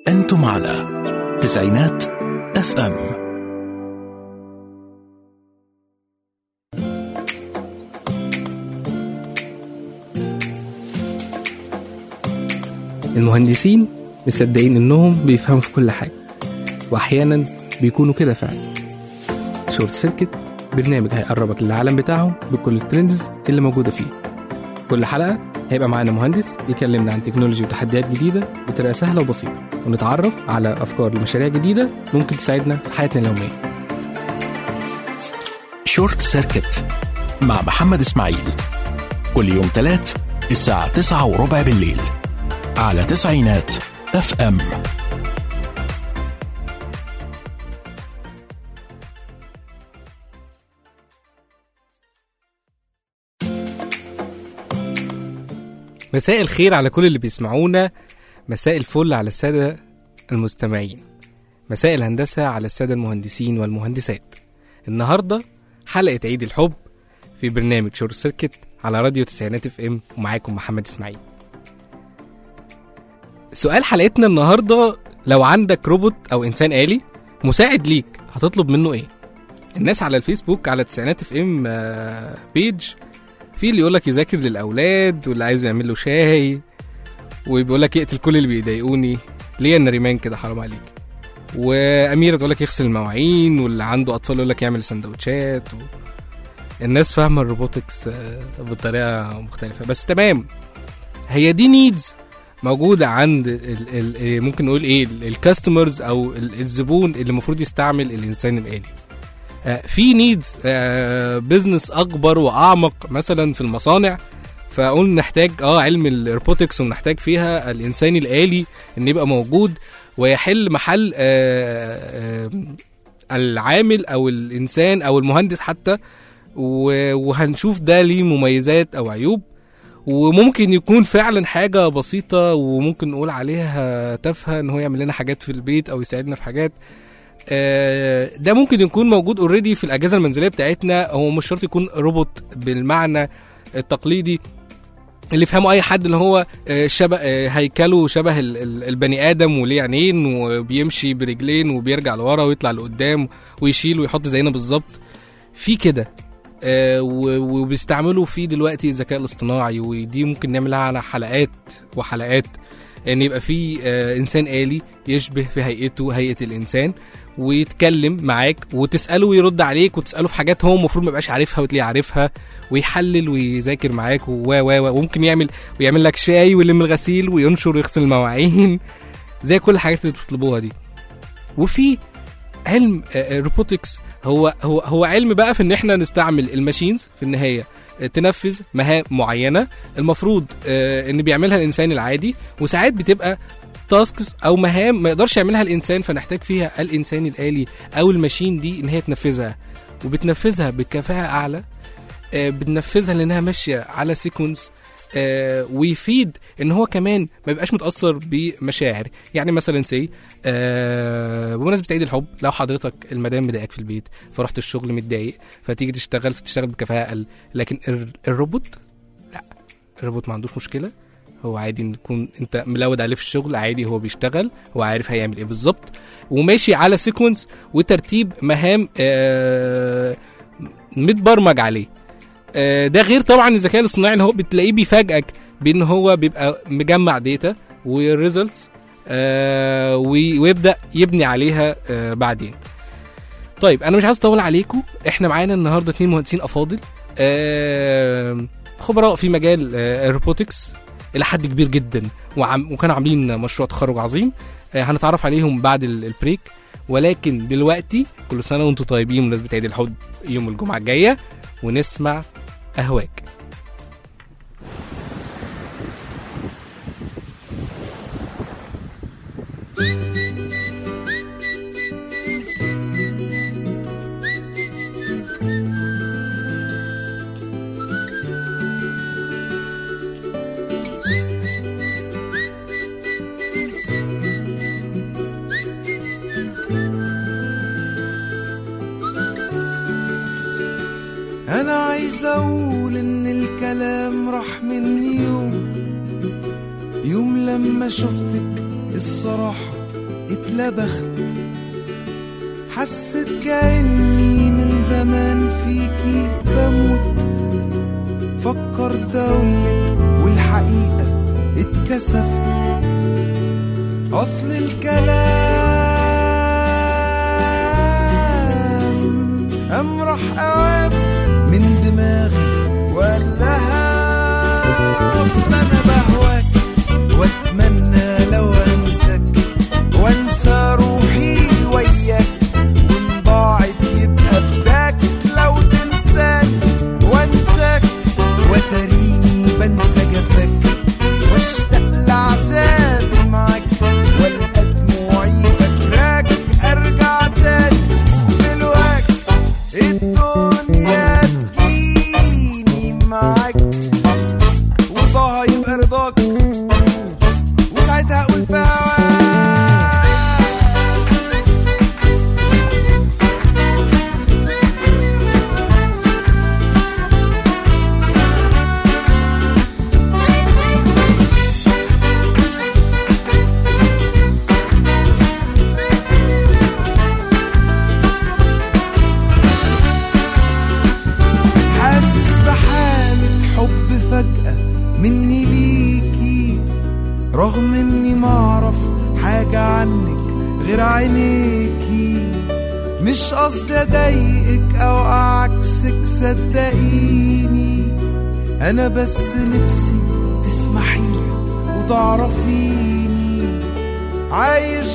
أنتم على تسعينات اف ام المهندسين مصدقين انهم بيفهموا في كل حاجه واحيانا بيكونوا كده فعلا شورت سيركت برنامج هيقربك للعالم بتاعهم بكل الترندز اللي موجوده فيه كل حلقه هيبقى معانا مهندس يكلمنا عن تكنولوجي وتحديات جديده بطريقه سهله وبسيطه ونتعرف على افكار لمشاريع جديده ممكن تساعدنا في حياتنا اليوميه شورت سيركت مع محمد إسماعيل كل يوم تلات الساعة تسعة وربع بالليل على تسعينات اف ام مساء الخير على كل اللي بيسمعونا مساء الفل على السادة المستمعين مساء الهندسة على السادة المهندسين والمهندسات النهاردة حلقة عيد الحب في برنامج شور سيركت على راديو تسعينات اف ام ومعاكم محمد اسماعيل سؤال حلقتنا النهاردة لو عندك روبوت أو إنسان آلي مساعد ليك هتطلب منه إيه؟ الناس على الفيسبوك على تسعينات اف ام بيج في اللي يقولك يذاكر للأولاد واللي عايز يعمل له شاي وبيقول لك يقتل كل اللي بيضايقوني ليه انا ريمان كده حرام عليك واميره تقول لك يغسل المواعين واللي عنده اطفال يقول لك يعمل سندوتشات و... الناس فاهمه الروبوتكس آه، بطريقه مختلفه بس تمام هي دي نيدز موجوده عند ال ال آه، ممكن نقول ايه الكاستمرز او ال- الزبون اللي المفروض يستعمل الانسان الالي آه، في نيدز بزنس اكبر واعمق مثلا في المصانع فقلنا نحتاج اه علم الروبوتكس ونحتاج فيها الانسان الالي ان يبقى موجود ويحل محل آه، آه، العامل او الانسان او المهندس حتى و- وهنشوف ده ليه مميزات او عيوب وممكن يكون فعلا حاجة بسيطة وممكن نقول عليها تافهة ان هو يعمل لنا حاجات في البيت او يساعدنا في حاجات آه، ده ممكن يكون موجود اوريدي في الاجهزه المنزليه بتاعتنا هو مش شرط يكون روبوت بالمعنى التقليدي اللي يفهمه اي حد ان هو آه، شبه آه، هيكله شبه ال- ال- البني ادم وليه عينين وبيمشي برجلين وبيرجع لورا ويطلع لقدام ويشيل ويحط زينا بالظبط في كده آه، و- وبيستعملوا فيه دلوقتي الذكاء الاصطناعي ودي ممكن نعملها على حلقات وحلقات ان يبقى في آه، انسان آلي يشبه في هيئته هيئة الانسان ويتكلم معاك وتساله ويرد عليك وتساله في حاجات هو المفروض ما يبقاش عارفها وتلاقيه عارفها ويحلل ويذاكر معاك و و و وممكن يعمل ويعمل لك شاي ويلم الغسيل وينشر ويغسل المواعين زي كل الحاجات اللي بتطلبوها دي وفي علم روبوتكس هو هو هو علم بقى في ان احنا نستعمل الماشينز في النهايه آه، تنفذ مهام معينه المفروض آه، ان بيعملها الانسان العادي وساعات بتبقى تاسكس او مهام ما يقدرش يعملها الانسان فنحتاج فيها الانسان الالي او الماشين دي ان هي تنفذها وبتنفذها بكفاءه اعلى آه، بتنفذها لانها ماشيه على سيكونس آه ويفيد ان هو كمان ما يبقاش متاثر بمشاعر يعني مثلا سي آه بمناسبه عيد الحب لو حضرتك المدام مضايقك في البيت فرحت الشغل متضايق فتيجي تشتغل فتشتغل بكفاءه اقل لكن الر- الروبوت لا الروبوت ما عندوش مشكله هو عادي ان يكون انت ملود عليه في الشغل عادي هو بيشتغل هو عارف هيعمل ايه بالظبط وماشي على سيكونس وترتيب مهام آه متبرمج عليه آه، ده غير طبعا الذكاء الاصطناعي اللي هو بتلاقيه بيفاجئك بان هو بيبقى مجمع داتا وريزلتس ويبدا يبني عليها آه، بعدين طيب انا مش عايز اطول عليكم احنا معانا النهارده اتنين مهندسين افاضل آه، خبراء في مجال آه، الروبوتكس الى حد كبير جدا وعم وكانوا عاملين مشروع تخرج عظيم آه، هنتعرف عليهم بعد ال- البريك ولكن دلوقتي كل سنه وانتم طيبين بمناسبه عيد الحب يوم الجمعه الجايه ونسمع أهواك انا عايز اقول ان الكلام راح مني يوم يوم لما شفتك الصراحة اتلبخت حسيت كأني من زمان فيكي بموت فكرت أقولك والحقيقة اتكسفت أصل الكلام أمرح أوام من دماغي وقال لها أصل أنا بهواك وأتمنى لو أنساك وأنسى روحي وياك وإن ضاعت يبقى فداك لو تنساني وأنساك وتريني بنسى جفاك واشتاق لعذابي معاك والقى دموعي فاكراك ارجع تاني في الوقت الدنيا تجيني معاك وضاها يبقى رضاك وساعتها اقول في هواك حاسس بحالة حب فجأة مني ليكي رغم اني معرف حاجة عنك غير عينيكي مش قصدي اضايقك او اعكسك صدقيني انا بس نفسي تسمحيلي وتعرفيني عايش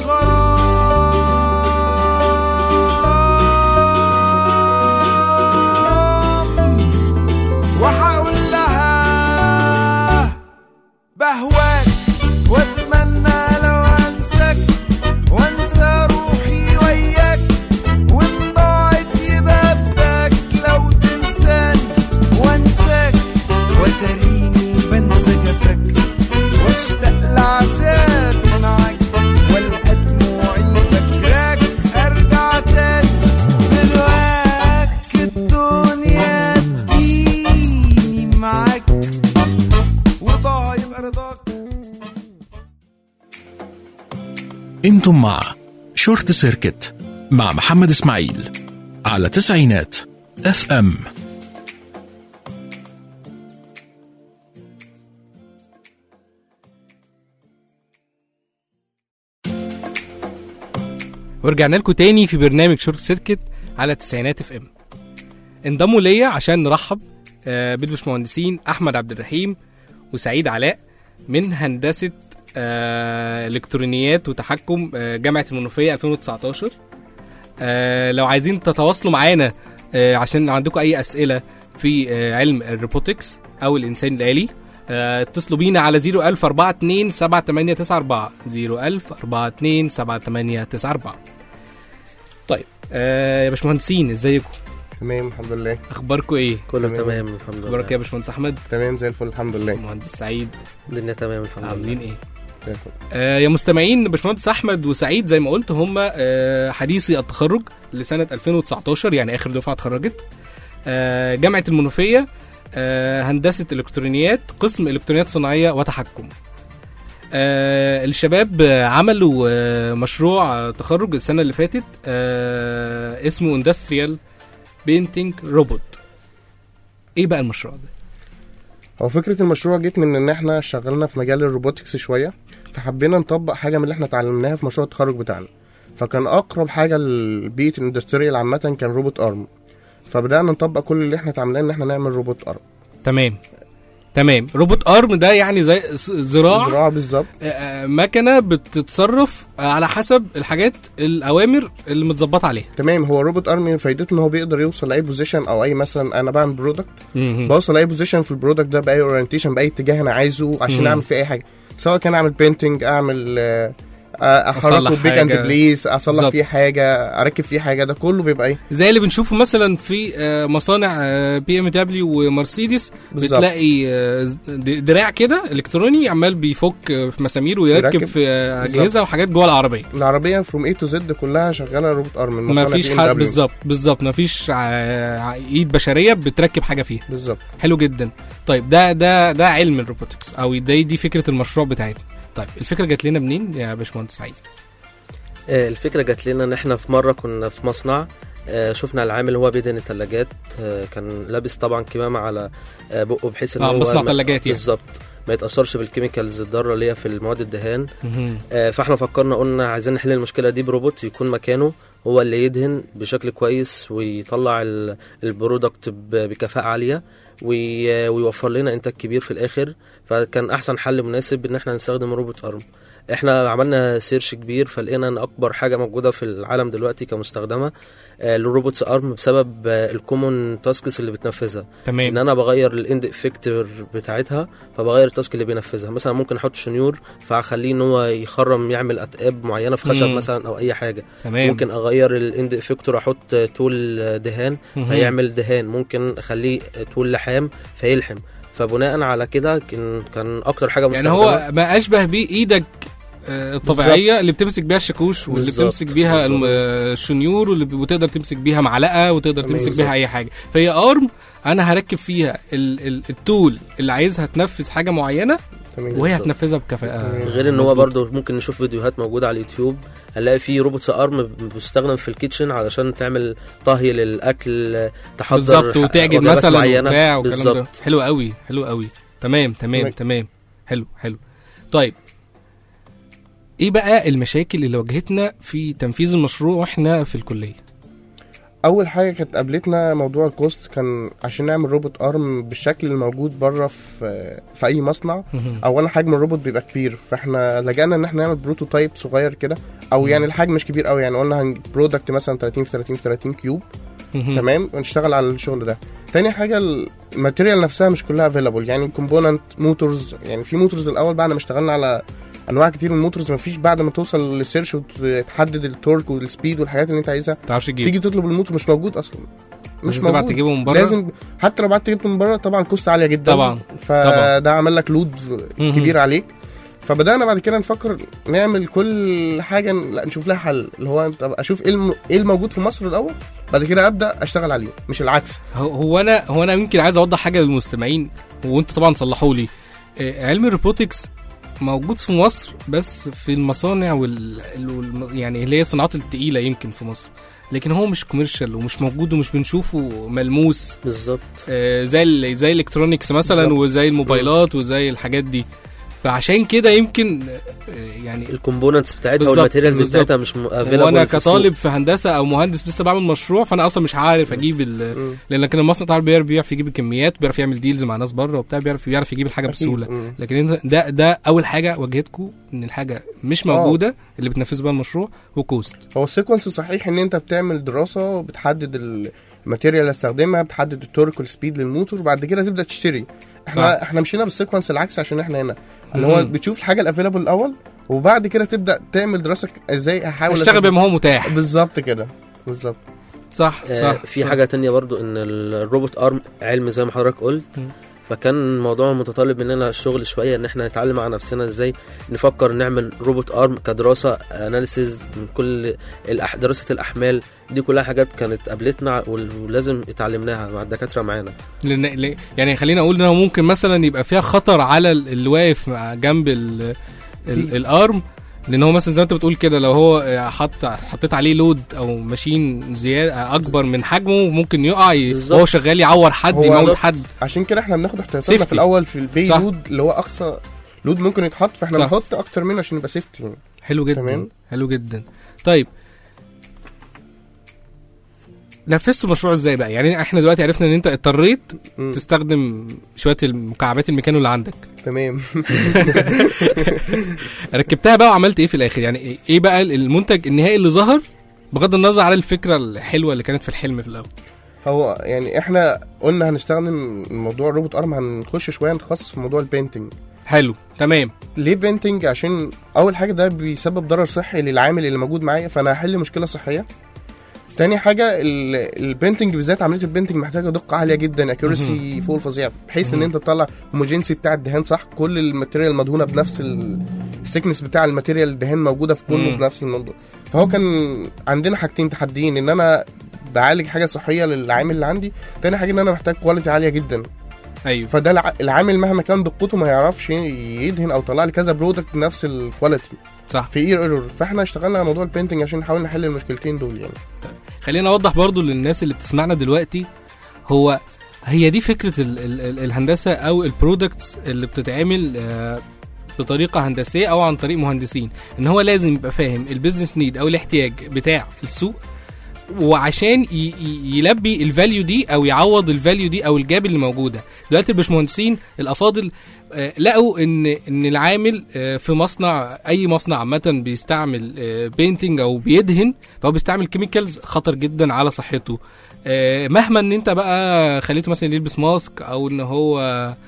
غرام وهقول لها بهواك واتمنى لو انساك وانسى روحي وياك وان ضاعت يبقى فداك لو تنساني وانساك وتريني بنسى جفاك واشتاق لعذابي معاك والقى دموعي فاكراك ارجع تاني دلوقتي الدنيا تجيني معاك ورضاها يبقى رضاك انتم مع شورت سيركت مع محمد اسماعيل على تسعينات اف ام ورجعنا لكم تاني في برنامج شورت سيركت على تسعينات اف ام انضموا ليا عشان نرحب آه، بالبشمهندسين احمد عبد الرحيم وسعيد علاء من هندسه آه، الكترونيات وتحكم آه، جامعه المنوفيه 2019 آه، لو عايزين تتواصلوا معانا آه، عشان عندكم اي اسئله في آه، علم الروبوتكس او الانسان الالي آه، اتصلوا بينا على 01042 7894 01042 7894 طيب آه يا باشمهندسين ازيكم تمام الحمد لله اخباركم ايه كله تمام. تمام الحمد لله اخبارك إيه يا باشمهندس احمد تمام زي الفل الحمد لله مهندس سعيد الدنيا تمام الحمد عاملين لله ايه زي الفل. آه يا مستمعين باشمهندس احمد وسعيد زي ما قلت هم آه حديثي التخرج لسنه 2019 يعني اخر دفعه اتخرجت آه جامعه المنوفيه آه هندسه الكترونيات قسم الكترونيات صناعيه وتحكم آه الشباب آه، عملوا آه مشروع آه، تخرج السنه اللي فاتت آه اسمه اندستريال بينتنج روبوت ايه بقى المشروع ده هو فكرة المشروع جت من ان احنا اشتغلنا في مجال الروبوتكس شوية فحبينا نطبق حاجة من اللي احنا اتعلمناها في مشروع التخرج بتاعنا فكان اقرب حاجة لبيئة الاندستريال عامة كان روبوت ارم فبدأنا نطبق كل اللي احنا اتعملناه ان احنا نعمل روبوت ارم تمام تمام روبوت ارم ده يعني زي ز- زراع زراعة بالظبط آه، مكنه بتتصرف على حسب الحاجات الاوامر اللي متظبطه عليها تمام هو روبوت ارم فايدته ان هو بيقدر يوصل لاي بوزيشن او اي مثلا انا بعمل برودكت بوصل لاي بوزيشن في البرودكت ده باي اورينتيشن باي اتجاه انا عايزه عشان مم. اعمل فيه اي حاجه سواء كان اعمل بينتنج اعمل آه، آه، احركه أصلح بيك اند حاجة. بليس اصلح بالظبط. فيه حاجه اركب فيه حاجه ده كله بيبقى ايه زي اللي بنشوفه مثلا في آه، مصانع بي ام دبليو ومرسيدس بالظبط. بتلاقي آه، د- دراع كده الكتروني عمال بيفك آه، في مسامير ويركب يركب. في آه، بالظبط. اجهزه وحاجات جوه العربيه العربيه فروم اي تو زد كلها شغاله روبوت ارم ما فيش حد بالظبط بالظبط ما فيش ايد بشريه بتركب حاجه فيها بالظبط حلو جدا طيب ده ده ده علم الروبوتكس او ده دي فكره المشروع بتاعتنا طيب الفكره جات لنا منين يا باشمهندس سعيد آه، الفكره جات لنا ان احنا في مره كنا في مصنع آه، شفنا العامل هو بيدهن الثلاجات كان لابس طبعا كمامه على آه، بقه بحيث ان اه هو مصنع ما- ثلاجات يعني بالظبط ما يتاثرش بالكيميكالز الضاره اللي هي في المواد الدهان مهم. آه، فاحنا فكرنا قلنا عايزين نحل المشكله دي بروبوت يكون مكانه هو اللي يدهن بشكل كويس ويطلع ال- البرودكت ب- بكفاءه عاليه وي- ويوفر لنا انتاج كبير في الاخر فكان احسن حل مناسب ان احنا نستخدم روبوت ارم احنا عملنا سيرش كبير فلقينا ان اكبر حاجه موجوده في العالم دلوقتي كمستخدمه آه، للروبوتس ارم بسبب الكومون تاسكس اللي بتنفذها ان تمام انا بغير الاند افكتور بتاعتها فبغير التاسك اللي بينفذها مثلا ممكن احط شنيور فاخليه ان هو يخرم يعمل اتقاب معينه في خشب مم. مثلا او اي حاجه تمام ممكن اغير الاند افكتور احط تول دهان مهم. فيعمل دهان ممكن اخليه تول لحام فيلحم فبناء على كده كان كان اكتر حاجه يعني مستخدمه هو ما اشبه بيه ايدك آه، الطبيعيه اللي بتمسك بيها الشاكوش واللي بالظبط. بتمسك بيها الم- بالظبط. آه، الشنيور واللي ب- وتقدر تمسك بيها معلقه وتقدر تمام. تمسك بيها اي حاجه فهي ارم انا هركب فيها ال ال التول اللي عايزها تنفذ حاجه معينه تمام وهي بالظبط. هتنفذها بكفاءه غير ان هو مظبوط. برضو ممكن نشوف فيديوهات موجوده على اليوتيوب هنلاقي في روبوت ارم بيستخدم في الكيتشن علشان تعمل طهي للاكل تحضر بالظبط وتعجن وجبات مثلا معينة. وبتاع والكلام ده بالظبط حلو قوي حلو قوي تمام تمام تمام. تمام حلو حلو طيب ايه بقى المشاكل اللي واجهتنا في تنفيذ المشروع واحنا في الكليه اول حاجه كانت قابلتنا موضوع الكوست كان عشان نعمل روبوت ارم بالشكل الموجود بره في في اي مصنع مهم. اولا حجم الروبوت بيبقى كبير فاحنا لجأنا ان احنا نعمل بروتوتايب صغير كده او يعني الحجم مش كبير قوي يعني قلنا هنجيب برودكت مثلا 30 في 30 في 30 كيوب مهم. تمام ونشتغل على الشغل ده تاني حاجه الماتيريال نفسها مش كلها افيلابل يعني كومبوننت موتورز يعني في موتورز الاول بعد ما اشتغلنا على انواع كتير من الموتورز مفيش بعد ما توصل للسيرش وتحدد التورك والسبيد والحاجات اللي انت عايزها تعرفش تجيب تيجي تطلب الموتور مش موجود اصلا مش مش تبع موجود تجيبه من بره لازم حتى لو بعت جبته من بره طبعا كوست عاليه جدا طبعا. فده عمل لك لود مهم. كبير عليك فبدانا بعد كده نفكر نعمل كل حاجه لا نشوف لها حل اللي هو طب اشوف ايه الم... ايه الموجود في مصر الاول بعد كده ابدا اشتغل عليه مش العكس هو- هو انا هو انا يمكن عايز اوضح حاجه للمستمعين وانت طبعا صلحوا لي آه، علم الروبوتكس موجود في مصر بس في المصانع وال... وال... يعني اللي هي الصناعات التقيله يمكن في مصر لكن هو مش كوميرشال ومش موجود ومش بنشوفه ملموس بالظبط آه، زي ال... زي الالكترونيكس مثلا بالظبط. وزي الموبايلات وزي الحاجات دي فعشان كده يمكن آه، يعني الكومبوننتس بتاعتها بالظبط، والماتيريالز بالظبط. بتاعتها مش وانا افيلابل كطالب في هندسه او مهندس لسه بعمل مشروع فانا اصلا مش عارف اجيب ال... مم. لان كان المصنع طبعا بيعرف بيعرف يجيب الكميات بيعرف يعمل ديلز مع ناس بره وبتاع بيعرف بيعرف يجيب الحاجه أكيد. بسهوله مم. لكن انت ده ده اول حاجه واجهتكم ان الحاجه مش موجوده اللي بتنفذوا بيها المشروع وكوست هو السيكونس صحيح ان انت بتعمل دراسه بتحدد الماتيريال اللي هتستخدمها بتحدد التورك والسبيد للموتور بعد كده تبدا تشتري احنا صح. احنا مشينا بالسيكونس العكس عشان احنا هنا اللي هو مم. بتشوف الحاجه الافيلابل الاول وبعد كده تبدا تعمل دراسه ازاي احاول اشتغل أستخدم- بما هو متاح بالظبط كده بالظبط صح آه، صح في صح. حاجه تانية برضو ان الروبوت ارم علم زي ما حضرتك قلت مم. فكان الموضوع متطلب مننا الشغل شويه ان احنا نتعلم على نفسنا ازاي نفكر نعمل روبوت ارم كدراسه اناليسيز من كل الأح... دراسه الاحمال دي كلها حاجات كانت قابلتنا وال- ولازم اتعلمناها مع الدكاتره معانا لان ل- يعني خلينا اقول ان هو ممكن مثلا يبقى فيها خطر على ال- اللي واقف مع جنب ال ال الارم لان هو مثلا زي ما انت بتقول كده لو هو حط حطيت عليه لود او ماشين زياده اكبر من حجمه ممكن يقع ي- بالظبط. وهو شغال يعور حد هو يموت بالظبط. حد عشان كده احنا بناخد احتياطاتنا Safety. في الاول في البي صح. لود اللي هو اقصى لود ممكن يتحط فاحنا صح. بنحط اكتر منه عشان يبقى سيفتي حلو جدا تمام. حلو جدا طيب نفذت المشروع ازاي بقى يعني احنا دلوقتي عرفنا ان انت اضطريت مم. تستخدم شويه المكعبات الميكانو اللي عندك تمام ركبتها بقى وعملت ايه في الاخر يعني إيه- ايه بقى المنتج النهائي اللي ظهر بغض النظر عن الفكره الحلوه اللي كانت في الحلم في الاول هو يعني احنا قلنا هنستخدم موضوع الروبوت ارم هنخش شويه نتخصص في موضوع البينتنج حلو تمام ليه بينتنج عشان اول حاجه ده بيسبب ضرر صحي للعامل اللي موجود معايا فانا هحل مشكله صحيه تاني حاجه ال- البينتنج بالذات عمليه البينتنج محتاجه دقه عاليه جدا اكيورسي فوق الفظيع بحيث ان مهم. انت تطلع هوموجينسي بتاع الدهان صح كل الماتيريال مدهونه بنفس السكنس بتاع الماتيريال الدهان موجوده في كله مم. بنفس الموضوع فهو كان عندنا حاجتين تحديين ان انا بعالج حاجه صحيه للعامل اللي عندي تاني حاجه ان انا محتاج كواليتي عاليه جدا ايوه فده الع- العامل مهما كان دقته ما يعرفش يدهن او يطلع لي كذا برودكت نفس الكواليتي صح في ايرور فاحنا اشتغلنا على موضوع البينتنج عشان نحاول نحل المشكلتين دول يعني خلينا اوضح برضو للناس اللي بتسمعنا دلوقتي هو هي دي فكره ال ال ال الهندسه او البرودكتس اللي بتتعمل آه، بطريقه هندسيه او عن طريق مهندسين ان هو لازم يبقى فاهم البيزنس نيد او الاحتياج بتاع السوق وعشان ي- ي- يلبي الفاليو دي او يعوض الفاليو دي او الجاب اللي موجوده دلوقتي الباشمهندسين الافاضل آه، لقوا ان ان العامل آه، في مصنع اي مصنع عامه بيستعمل بينتنج او بيدهن فهو بيستعمل كيميكالز خطر جدا على صحته آه، مهما ان انت بقى خليته مثلا يلبس ماسك او ان هو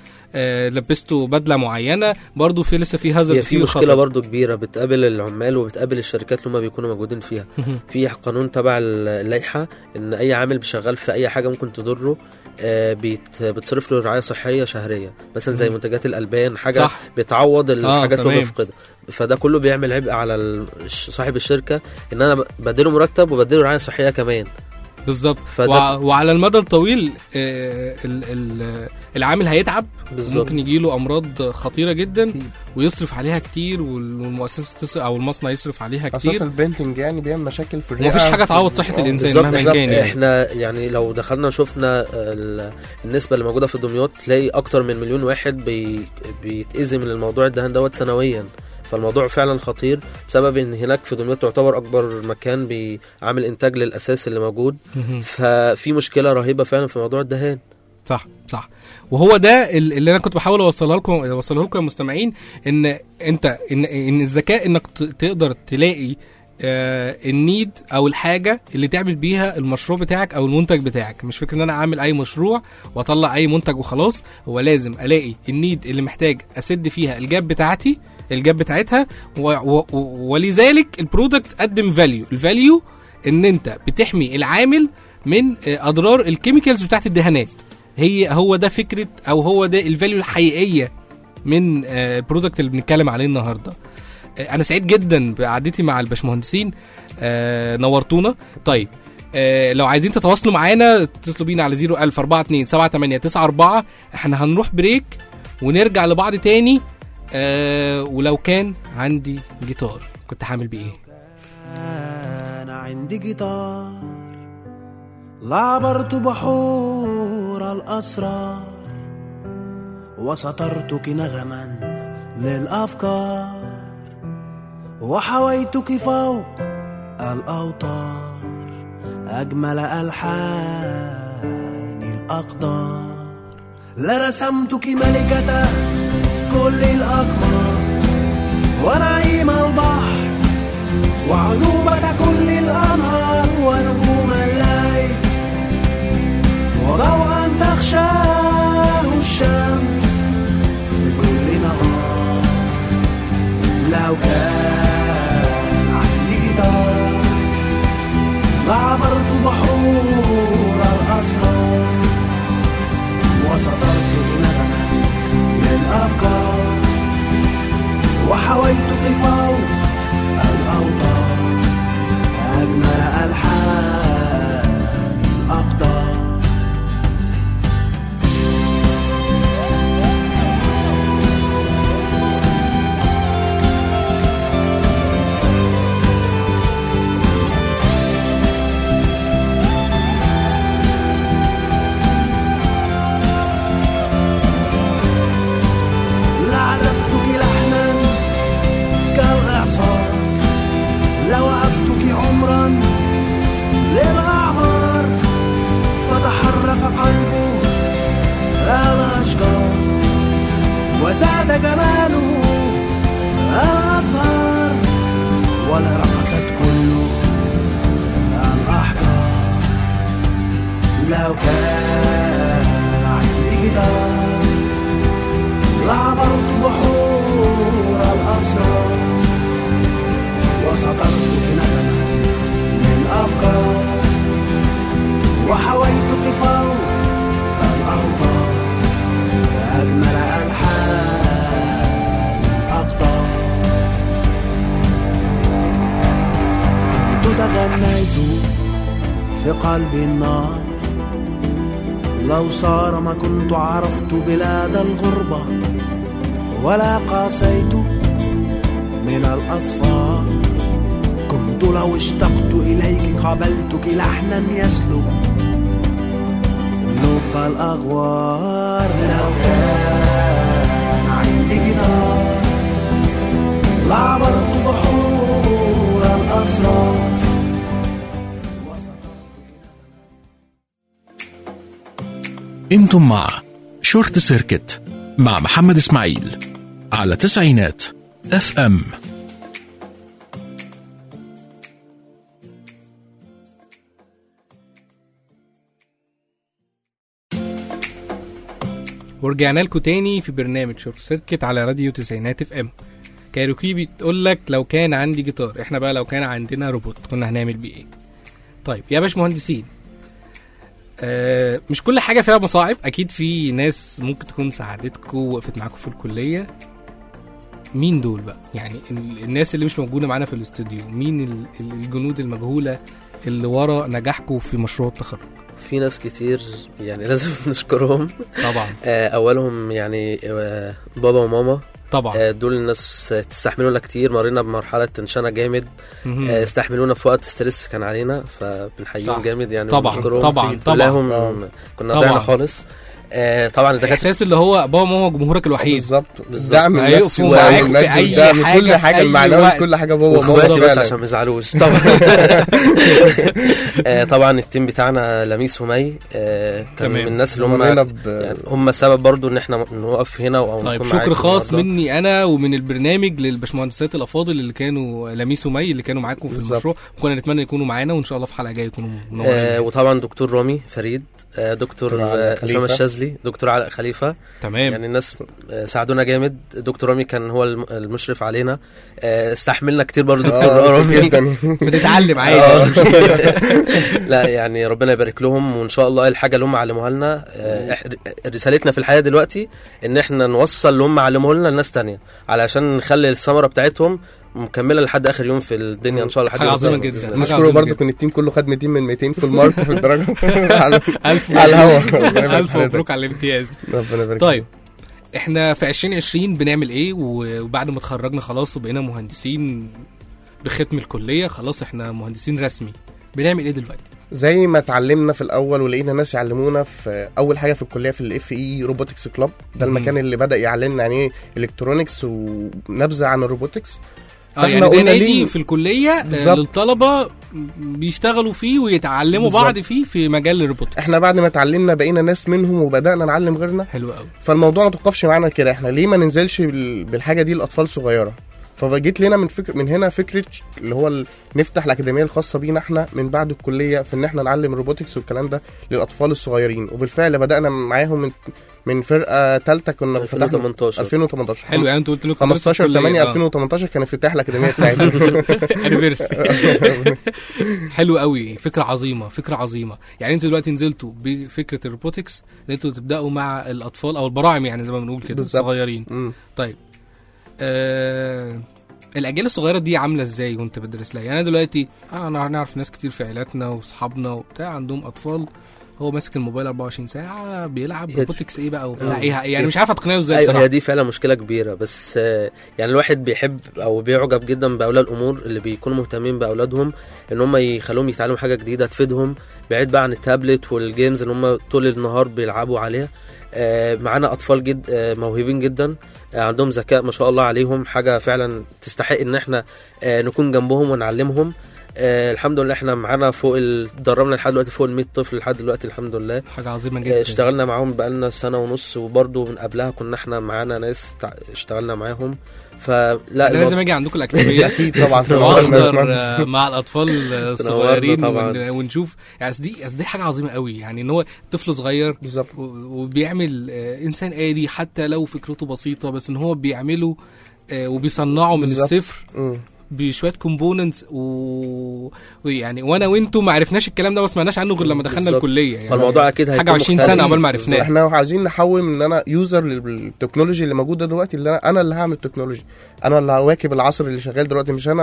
آه، لبسته بدله معينه برضه في لسه في هازارد هي في مشكله برضو كبيره بتقابل العمال وبتقابل الشركات اللي هم بيكونوا موجودين فيها في قانون تبع اللائحه ان اي عامل شغال في اي حاجه ممكن تضره آه، بيت بتصرف له رعايه صحيه شهريه مثلا زي مم. منتجات الالبان حاجه صح بتعوض الحاجات اللي هو تمام. بيفقدها فده كله بيعمل عبء على ال- الش- صاحب الشركه ان انا ب- بديله مرتب وبديله رعايه صحيه كمان بالظبط فده- وع- وعلى المدى الطويل آه، ال- ال- العامل هيتعب بالظبط ممكن يجيله امراض خطيره جدا أكيد. ويصرف عليها كتير والمؤسسه تصرف او المصنع يصرف عليها خاصة كتير البينتنج يعني بيعمل مشاكل في الرئة ومفيش حاجه في- تعوض صحه آه، الانسان بالظبط، مهما بالظبط. كان يعني احنا يعني لو دخلنا شفنا ال- النسبه اللي موجوده في دمياط تلاقي اكتر من مليون واحد بي بيتاذي من الموضوع الدهان دوت سنويا فالموضوع فعلا خطير بسبب ان هناك في دمياط تعتبر اكبر مكان بيعمل انتاج للاساس اللي موجود مهم. ففي مشكله رهيبه فعلا في موضوع الدهان صح صح وهو ده ال- اللي انا كنت بحاول اوصلها لكم اوصله لكم يا مستمعين ان انت ان ان الذكاء انك ت- تقدر تلاقي آه النيد او الحاجه اللي تعمل بيها المشروع بتاعك او المنتج بتاعك مش فكره ان انا اعمل اي مشروع واطلع اي منتج وخلاص هو لازم الاقي النيد اللي محتاج اسد فيها الجاب بتاعتي الجاب بتاعتها و و و ولذلك البرودكت قدم فاليو الفاليو ان انت بتحمي العامل من آه، اضرار الكيميكالز بتاعت الدهانات هي هو ده فكره او هو ده الفاليو الحقيقيه من آه، البرودكت اللي بنتكلم عليه النهارده آه، انا سعيد جدا بقعدتي مع الباشمهندسين آه، نورتونا طيب آه، لو عايزين تتواصلوا معانا اتصلوا بينا على 01042 7894 احنا هنروح بريك ونرجع لبعض تاني آه، ولو كان عندي جيتار كنت هعمل بيه ايه أنا عندي جيتار لعبرت بحور الأسرار وسطرتك نغما للأفكار وحويتك فوق الأوتار أجمل ألحان الأقدار لرسمتك ملكة كل الأقمار ونعيم البحر وعذوبة كل الأنهار ونجوم الليل وضوءا تخشاه الشمس في كل نهار لو كان عندي جيتار لعبرت بحور الأسرار وسطرت نغمة للأفكار وحويتك فوق الأوطان أجمل ألحان الأقدار لعزفتك لحنا كالإعصار لوهبتك عمرا للأعمار فتحرك قلبه الأشجار وزاد جماله الأزهار ولرقصت كل الأحجار لو كان عندي جدار لعبرت بحور الأسرار وسطرتك نغمة للأفكار وحويتك فوق الأمطار أجمل ألحان الأقدار كنت تغنيت في قلبي النار لو صار ما كنت عرفت بلاد الغربة ولا قاسيت من الأصفار كنت لو اشتقت إليك قابلتك لحنا يسلب لب الأغوار لو كان عندي جدار لعبرت بحور الأسرار انتم مع شورت سيركت مع محمد اسماعيل على تسعينات اف ام ورجعنا لكم تاني في برنامج شورت سيركت على راديو تسعينات اف ام كايروكي بتقول لك لو كان عندي جيتار احنا بقى لو كان عندنا روبوت كنا هنعمل بيه ايه طيب يا باشمهندسين آه مش كل حاجه فيها مصاعب اكيد في ناس ممكن تكون ساعدتكم وقفت معاكم في الكليه مين دول بقى يعني ال- الناس اللي مش موجوده معانا في الاستوديو مين ال- ال- الجنود المجهوله اللي ورا نجاحكم في مشروع التخرج في ناس كتير يعني لازم نشكرهم طبعا آه، اولهم يعني آه، بابا وماما طبعا آه، دول الناس آه، تستحملونا كتير مرينا بمرحله تنشنه جامد مهم. آه، استحملونا في وقت ستريس كان علينا صح. فبنحييهم جامد يعني طبعاً، ونشكرهم. طبعاً، طبعاً. كلهم آه. كنا طبعاً. ضيعنا خالص آه، طبعا الدكاتره الاحساس اللي هو بابا وماما جمهورك الوحيد بالظبط بالظبط. الدعم النفسي هيقفوا معاك في والمجد أي والدعم حاجة كل في حاجه أي المعنوي وقت. كل حاجه بابا وماما واخواتي بس فعلا. عشان ما يزعلوش طبعا آه، طبعا التيم بتاعنا لميس ومي آه، كان تمام. من الناس اللي مرينا هم ب- يعني هم السبب برضو ان احنا نوقف هنا او طيب نكون شكر معاكم خاص النهاردة. مني انا ومن البرنامج للبشمهندسات الافاضل اللي كانوا لميس ومي اللي كانوا معاكم في بالظبط. المشروع وكنا نتمنى يكونوا معانا وان شاء الله في حلقه جايه يكونوا آه منورين وطبعا دكتور رامي فريد آه دكتور دكتور علاء آه، خليفة. اسامه الشاذلي دكتور علاء خليفه تمام يعني الناس آه، ساعدونا جامد دكتور رامي كان هو الم- المشرف علينا آه، استحملنا كتير برضه دكتور اه رامي جدا بنتعلم آه. عادي مش مشكلة. لا يعني ربنا يبارك لهم وان شاء الله الحاجه اللي هم علموها لنا آه، إح- رسالتنا في الحياه دلوقتي ان احنا نوصل اللي هم علموه لنا لناس تانية علشان نخلي الثمره بتاعتهم مكمله لحد اخر يوم في الدنيا ان شاء الله لحد حاجة يوم عظيمة القيامة جدا. بإذن الله. حاجة نشكره عظيمة برضه جدا. كان التيم كله خد 200 من 200 في المارك في الدرجه على الف على الهوا ربنا يبارك الف حضرتك. مبروك على الامتياز ربنا يبارك طيب احنا في 2020 بنعمل ايه و- وبعد ما اتخرجنا خلاص وبقينا مهندسين بختم الكليه خلاص احنا مهندسين رسمي بنعمل ايه دلوقتي زي ما اتعلمنا في الاول ولقينا ناس يعلمونا في اول حاجه في الكليه في الاف اي روبوتكس كلاب ده مم. المكان اللي بدا يعلمنا يعني ايه الكترونكس ونبذه عن الروبوتكس اه فاحنا يعني ده قلنا نادي ليه- في الكليه آه، بالظبط. للطلبه بيشتغلوا فيه ويتعلموا بالظبط. بعض فيه في مجال الروبوتكس احنا بعد ما اتعلمنا بقينا ناس منهم وبدانا نعلم غيرنا حلو قوي فالموضوع ما توقفش معانا كده احنا ليه ما ننزلش بال- بالحاجه دي لاطفال صغيره فجيت لنا من فكر من هنا فكره اللي هو ال- نفتح الاكاديميه الخاصه بينا احنا من بعد الكليه في ان احنا نعلم الروبوتكس والكلام ده للاطفال الصغيرين وبالفعل بدانا معاهم من من فرقه ثالثه كنا فتحنا 2018 2018 حلو يعني انت قلت لكم 15 8 2018 كان افتتاح الاكاديميه بتاعتنا انيفرساري حلو قوي فكره عظيمه فكره عظيمه يعني انتوا دلوقتي نزلتوا بفكره الروبوتكس ان انتوا تبداوا مع الاطفال او البراعم يعني زي ما بنقول كده بالظبط. الصغيرين مم. طيب آه الاجيال الصغيره دي عامله ازاي وانت بتدرس لها يعني انا دلوقتي انا نعرف ناس كتير في عيلاتنا واصحابنا وبتاع عندهم اطفال هو ماسك الموبايل 24 ساعه بيلعب يا روبوتكس ايه بقى وبتاع آه. ايه يعني مش عارف اقنعه ازاي ايوه بصراحه هي دي فعلا مشكله كبيره بس آه، يعني الواحد بيحب او بيعجب جدا باولياء الامور اللي بيكونوا مهتمين باولادهم ان هم يخلوهم يتعلموا حاجه جديده تفيدهم بعيد بقى عن التابلت والجيمز اللي هم طول النهار بيلعبوا عليها آه، معانا اطفال جد آه، موهوبين جدا آه، عندهم ذكاء ما شاء الله عليهم حاجه فعلا تستحق ان احنا آه، نكون جنبهم ونعلمهم آه، الحمد لله احنا معانا فوق ال- دربنا لحد دلوقتي فوق ال 100 طفل لحد دلوقتي الحمد لله حاجه عظيمه آه، جدا اشتغلنا معاهم بقالنا سنة ونص وبرضه من قبلها كنا احنا معانا ناس تع- اشتغلنا معاهم فلا انا الموضوع- لازم اجي عندكم الاكاديميه اكيد طبعا في واحضر الموضوع آه، مع الاطفال الصغيرين طبعاً. ون- ونشوف يعني أصل دي أصل دي حاجه عظيمه قوي يعني ان هو طفل صغير بالظبط و- وبيعمل آه، انسان آلي حتى لو فكرته بسيطه بس ان هو بيعمله آه، وبيصنعه من بالظبط. الصفر مم. بشويه كومبوننتس و... ويعني وانا وانتم ما عرفناش الكلام ده ما سمعناش عنه غير لما دخلنا بالظبط. الكليه يعني فالموضوع اكيد هيكون حاجه 20 مختلف. سنه قبل ما عرفناه احنا عايزين نحول من ان انا يوزر للتكنولوجي اللي موجوده دلوقتي اللي انا انا اللي هعمل التكنولوجي انا اللي هواكب العصر اللي شغال دلوقتي مش انا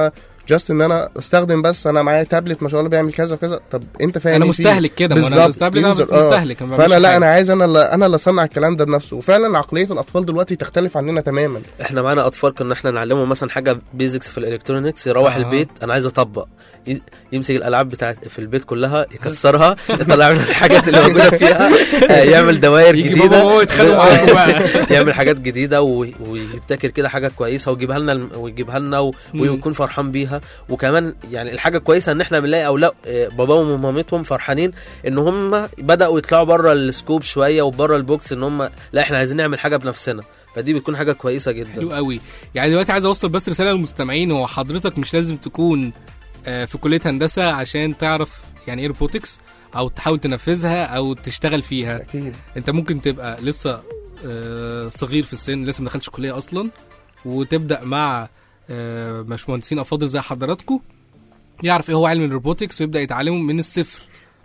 جاست ان انا استخدم بس انا معايا تابلت ما شاء الله بيعمل كذا وكذا طب انت فاهم انا إيه فيه؟ مستهلك كده ما انا بالظبط، مستهلك انا بس user، آه. مستهلك أنا ما فانا بعملش لا حاجة. انا عايز انا اللي انا اللي اصنع الكلام ده بنفسه وفعلا عقليه الاطفال دلوقتي تختلف عننا تماما احنا معانا اطفال كنا احنا نعلمهم مثلا حاجه بيزكس في الالكترونيكس يروح آه. آه. البيت انا عايز اطبق ي- يمسك الالعاب بتاعت في البيت كلها يكسرها يطلع منها الحاجات اللي موجوده فيها آه، يعمل دوائر يجي جديده بابا وهو يتخانقوا معاكم بقى يعمل حاجات جديده و- ويبتكر كده حاجه كويسه ويجيبها لنا الم- ويجيبها لنا و- مم. ويكون فرحان بيها وكمان يعني الحاجه كويسه ان احنا بنلاقي اولاد آه، باباهم ومامتهم فرحانين ان هم بداوا يطلعوا بره السكوب شويه وبره البوكس ان هم لا احنا عايزين نعمل حاجه بنفسنا فدي بتكون حاجه كويسه جدا حلو قوي يعني دلوقتي عايز اوصل بس رساله للمستمعين هو حضرتك مش لازم تكون آه، في كليه هندسه عشان تعرف يعني ايه روبوتكس او تحاول تنفذها او تشتغل فيها اكيد انت ممكن تبقى لسه آه، صغير في السن لسه ما دخلتش كليه اصلا وتبدا مع آه، باشمهندسين افاضل زي حضراتكم يعرف ايه هو علم الروبوتكس ويبدا يتعلمه من الصفر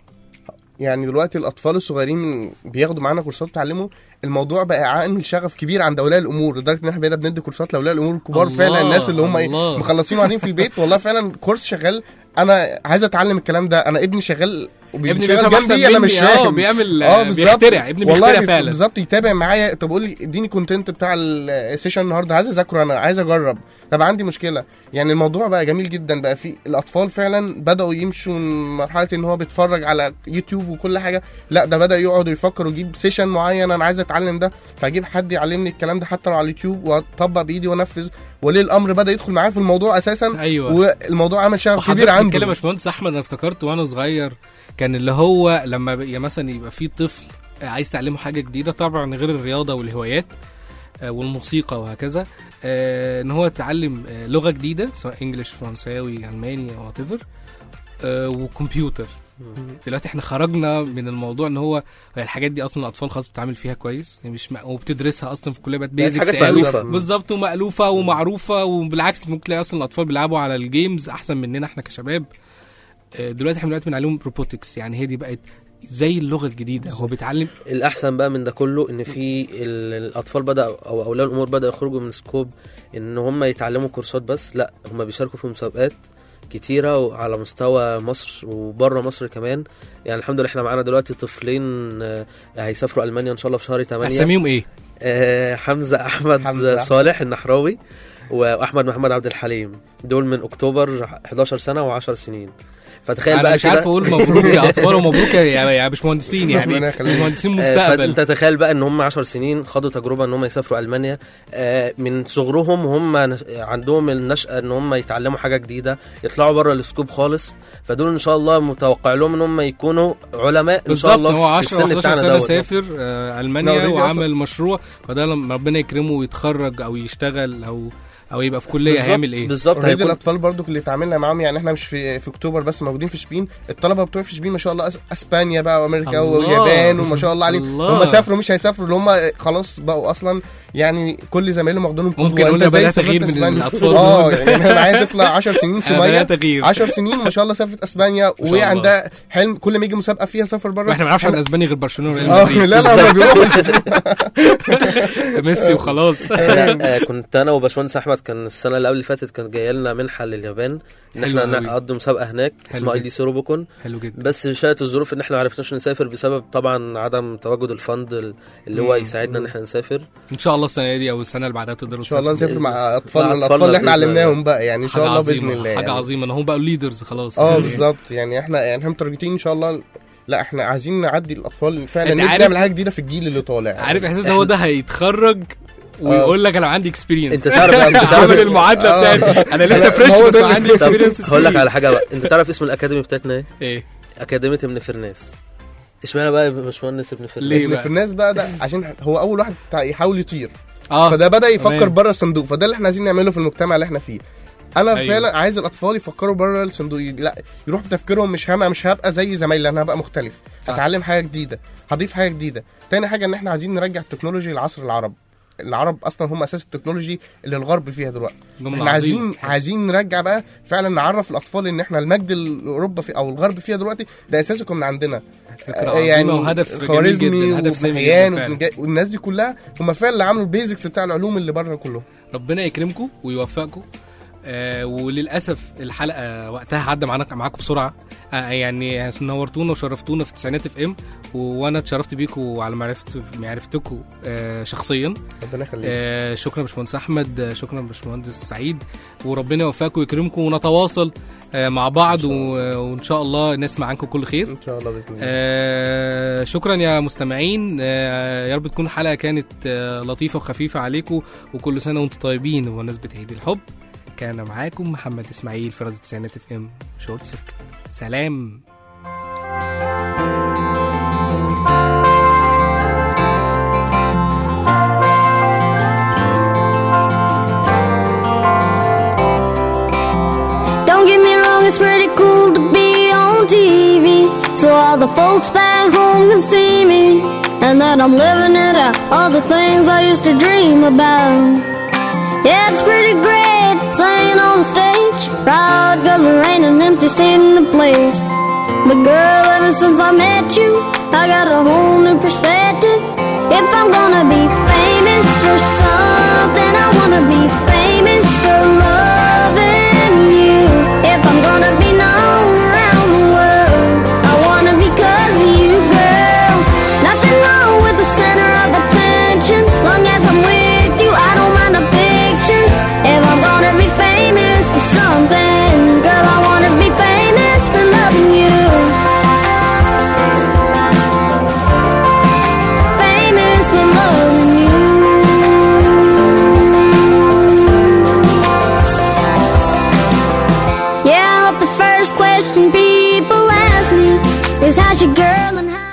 يعني دلوقتي الاطفال الصغيرين بياخدوا معانا كورسات تعلموا الموضوع بقى عامل شغف كبير عند اولياء الامور لدرجه ان احنا بقينا بندي كورسات لاولياء الامور الكبار الله، فعلا الناس اللي هم إيه الله. مخلصين وقاعدين في البيت والله فعلا كورس شغال انا عايز اتعلم الكلام ده انا ابني شغال ابني شغال بيفهم احسن جنبي انا مش مني اه فاهم بيعمل اه آه بالظبط بيخترع ابني والله بيخترع بت- فعلا بالظبط يتابع معايا طب قول لي اديني كونتنت بتاع السيشن النهارده عايز اذاكره انا عايز اجرب طب عندي مشكله يعني الموضوع بقى جميل جدا بقى في الاطفال فعلا بداوا يمشوا من مرحله ان هو بيتفرج على يوتيوب وكل حاجه لا ده بدا يقعد يفكر ويجيب سيشن معين انا عايز اتعلم ده فاجيب حد يعلمني الكلام ده حتى لو على اليوتيوب واطبق بايدي وانفذ وليه الامر بدا يدخل معايا في الموضوع اساسا ايوه والموضوع عمل شغف كبير وحضرتك عنده بتتكلم يا باشمهندس احمد انا افتكرت وانا صغير كان اللي هو لما ب- يعني مثلا يبقى في طفل عايز تعلمه حاجه جديده طبعا غير الرياضه والهوايات آه، والموسيقى وهكذا آه، ان هو يتعلم آه، لغه جديده سواء انجلش فرنساوي الماني او وات ايفر وكمبيوتر دلوقتي احنا خرجنا من الموضوع ان هو هي الحاجات دي اصلا الاطفال خلاص بتتعامل فيها كويس يعني مش م... وبتدرسها اصلا في الكليه بقت بقت بيزكس حاجات مألوفة. بالظبط ومألوفة ومعروفة وبالعكس ممكن تلاقي اصلا الاطفال بيلعبوا على الجيمز احسن مننا احنا كشباب آه، دلوقتي احنا دلوقتي بنعلمهم روبوتكس يعني هي دي بقت زي اللغه الجديده هو بيتعلم الاحسن بقى من ده كله ان في ال- الاطفال بدا او اولياء الامور بدا يخرجوا من سكوب ان هم يتعلموا كورسات بس لا هم بيشاركوا في مسابقات كتيرة على مستوى مصر وبره مصر كمان يعني الحمد لله احنا معانا دلوقتي طفلين آه، هيسافروا المانيا ان شاء الله في شهر 8 اساميهم ايه؟ آه، حمزه احمد حمزة أحمد. صالح النحراوي واحمد محمد عبد الحليم دول من اكتوبر 11 سنه و10 سنين فتخيل انا بقى مش عارف كده اقول مبروك يا اطفال ومبروك يا يا باشمهندسين يعني ربنا يخليك. مهندسين آه، مستقبل فانت تخيل بقى ان هم 10 سنين خدوا تجربه ان هم يسافروا المانيا آه، من صغرهم هم نش- عندهم النشأه ان هم يتعلموا حاجه جديده يطلعوا بره السكوب خالص فدول ان شاء الله متوقع لهم ان هم يكونوا علماء ان شاء بالظبط الله هو في 10 السن 11 بتاعنا سنه دوت. سافر آه، لا، المانيا already وعمل مشروع فده لما ربنا يكرمه ويتخرج او يشتغل او او يبقى في كليه بالظبط- هيعمل ايه؟ بالظبط اوريدي هيكون الاطفال برضو اللي اتعاملنا معاهم يعني احنا مش في في اكتوبر بس موجودين في شبين الطلبه بتوع في شبين ما شاء الله أس- اسبانيا بقى وامريكا الله. واليابان وما شاء الله عليهم الله. هم سافروا مش هيسافروا اللي هم خلاص بقوا اصلا يعني كل زمايلهم واخدينهم قدوة. ممكن أنت نقول إزاي بدأ سافرت تغيير من أسبانيا؟ الأطفال اه دول. يعني انا معايا طفله 10 سنين انا سميه بدات اغير 10 سنين ما شاء الله سافرت اسبانيا الله. وهي عندها حلم كل ما يجي مسابقه فيها سفر بره واحنا ما نعرفش عن اسبانيا غير برشلونه وريال اه مدريد لا لا هم بيروحوا ميسي وخلاص لا، آه، كنت انا وباشمهندس احمد كان السنه اللي قبل اللي فاتت كان جاي لنا منحه لليابان ان حلو احنا أوي. نقضي مسابقه هناك حلو اسمها اي جدا. دي سيروبوكون حلو جدا بس شاءت الظروف ان احنا ما عرفناش نسافر بسبب طبعا عدم تواجد الفند ال- اللي هو مم. يساعدنا ان احنا نسافر ان شاء الله السنه دي او السنه اللي بعدها تقدروا ان شاء الله تسافروا. نسافر بإذن مع اطفال مع الاطفال اللي احنا أطفالنا بإذن علمناهم بقى يعني ان شاء حاجة الله عظيمة، باذن الله حاجه يعني. عظيمه ان هم بقوا ليدرز خلاص اه يعني. بالظبط يعني احنا يعني احنا مترجتين ان شاء الله لا احنا عايزين نعدي الاطفال فعلا أنت نبدا عارف- نعمل حاجه جديده في الجيل اللي طالع عارف احساس ده هو ده هيتخرج ويقول لك انا عندي اكسبيرينس انت تعرف انت تعرف عامل اسم- المعادله آه. بتاعتي انا لسه لا، فريش هو بس ده اللي- عندي طب اكسبيرينس هقول لك على حاجه بقى انت تعرف اسم الاكاديمي بتاعتنا ايه؟ ايه اكاديميه ابن فرناس اشمعنى بقى يا باشمهندس ابن فرناس؟ ليه اللي بقى؟ في الناس بقى ده عشان هو اول واحد بتاع يحاول يطير اه فده بدا يفكر تمام. بره الصندوق فده اللي احنا عايزين نعمله في المجتمع اللي احنا فيه انا أيوة. أيوة. فعلا عايز الاطفال يفكروا بره الصندوق لا يروح بتفكيرهم مش انا مش هبقى زي زمايلي انا هبقى مختلف صح. هتعلم حاجه جديده هضيف حاجه جديده تاني حاجه ان احنا عايزين نرجع التكنولوجي لعصر العرب العرب اصلا هم اساس التكنولوجي اللي الغرب فيها دلوقتي جملة احنا عايزين عظيمة. عايزين نرجع بقى فعلا نعرف الاطفال ان احنا المجد اللي اوروبا في او الغرب فيها دلوقتي ده اساسه كان من عندنا فكرة عظيمة وهدف جميل خوارزمي جدا هدف سامي وحيان جدا فعلا. وابن جا- والناس دي كلها هم فعلا اللي عملوا البيزكس بتاع العلوم اللي بره كلهم ربنا يكرمكم ويوفقكم آه وللاسف الحلقه وقتها عدى معانا معاكم بسرعه آه يعني نورتونا وشرفتونا في تسعينات اف ام وانا اتشرفت بيكم على معرفت معرفتكم آه شخصيا ربنا يخليك آه شكرا باشمهندس احمد آه شكرا باشمهندس سعيد وربنا يوفقكم ويكرمكم ونتواصل آه مع بعض إن شاء و- وان شاء الله نسمع عنكم كل خير ان شاء الله باذن الله آه شكرا يا مستمعين آه يا رب تكون الحلقه كانت آه لطيفه وخفيفه عليكم وكل سنه وانتم طيبين بمناسبه عيد الحب كان معاكم محمد اسماعيل في راديو تسعينات اف ام شورت سكت سلام Don't get me wrong, it's pretty cool to be on TV. So all the folks back home can see me. And that I'm living it out, all the things I used to dream about. Yeah, it's pretty great singing on the stage. Proud cause there ain't an empty seat in the place. But girl, ever since I met you, I got a whole new perspective. If I'm gonna be famous for something, I wanna be famous for loving you. If I'm gonna be known around the world, I wanna be 'cause of you, girl. Nothing wrong with the center of attention. Long as I'm with you, I don't mind the pictures. If I'm gonna be famous for something, girl, I wanna be famous for loving you. Famous for loving you. Yeah, I hope the first question people ask me is how's your girl and how